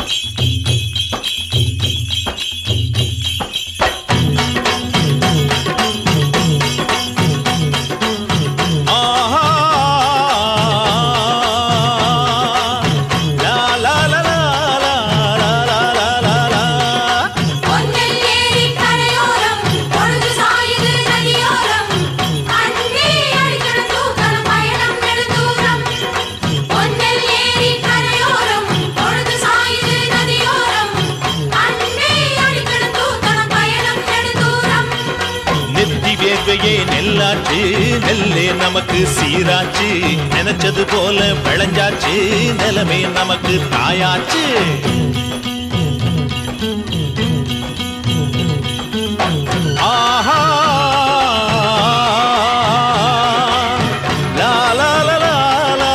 ஆஹா லா லா லா லா லா லா லா லா லா பொன்னல் ஏரி கரையோரம் பொழுது சாயுது நதியோரம் அன்பே அடிக்கிற தூக்கல் பயணம் நெடுந்தூரம் பொன்னல் ஏரி கரையோரம் பொழுது சாயுது நதியோரம் அன்பே அடிக்கிற தூக்கல் பயணம் நெடுந்தூரம் நெத்தி வேர்வையே நெல்லாச்சு நெல்லே நமக்கு சீராச்சு நினைச்சது போல விளைஞ்சாச்சு நிலமே நமக்கு தாயாச்சு ஆஹா லா லா லா லா லா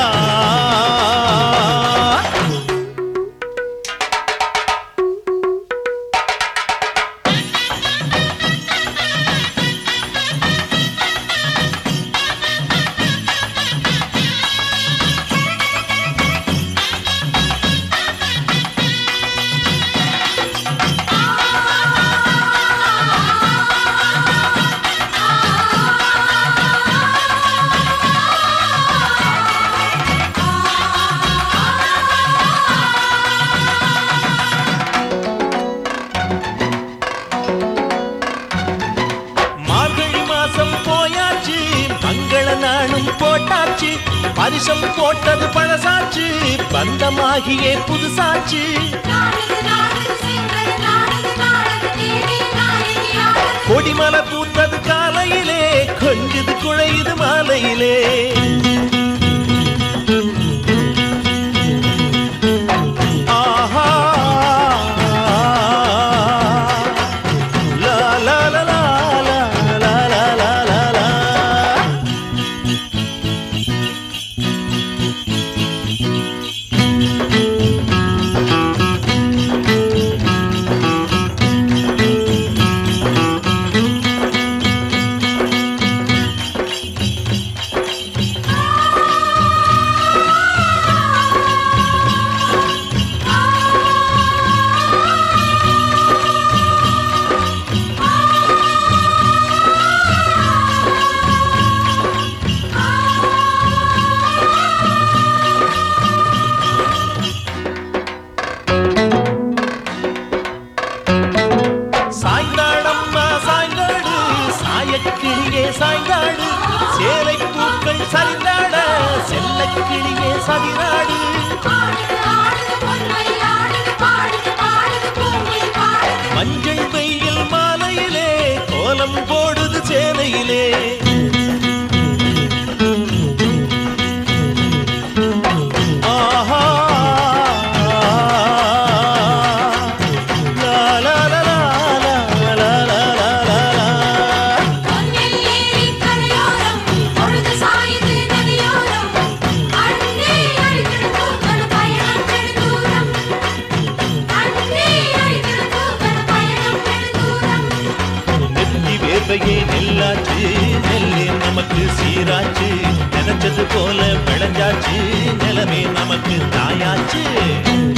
மார்கழி மாசம் போயாச்சு மங்கள நாளும் போட்டாச்சு பரிசம் போட்டது பழசாச்சு பந்தமாகியே புதுசாச்சு நாடுது நாடுது செங்கல் நாடுது நாடுது தேடி நாயகி ஆடுது கொடிமலை பூத்தது காலையிலே கொஞ்சது குழையுது மாலையிலே ஆஹா லா லா லா லா லா லா லா லா லா சாய்ந்தாடம்மா சாய்ந்தாடு சாயக்கிளியே சாய்ந்தாடு சேலை பூக்கள் சரிந்தாட செல்லக்கிளியே சதிராடு ஆடுது ஆடுது பொன்மணி ஆடுது பாடுது பாடுது பூங்குயில் பாடுது மஞ்சள் வெயில் மாலையிலே கோலம் போடுது சேலையிலே ஆஹா லா லா லா லா லா லா லா லா லா பொன்னல் ஏரி கரையோரம் பொழுது சாயுது நதியோரம் அன்பே அடிக்கிற தூக்கல் பயணம் நெடுந்தூரம் அன்பே அடிக்கிற தூக்கல் பயணம் நெடுந்தூரம் நெத்தி வேர்வையே நெல்லாச்சு நெல்லே நமக்கு சீராச்சு நினைச்சது போல விளைஞ்சாச்சு நிலமே நமக்கு தாயாச்சு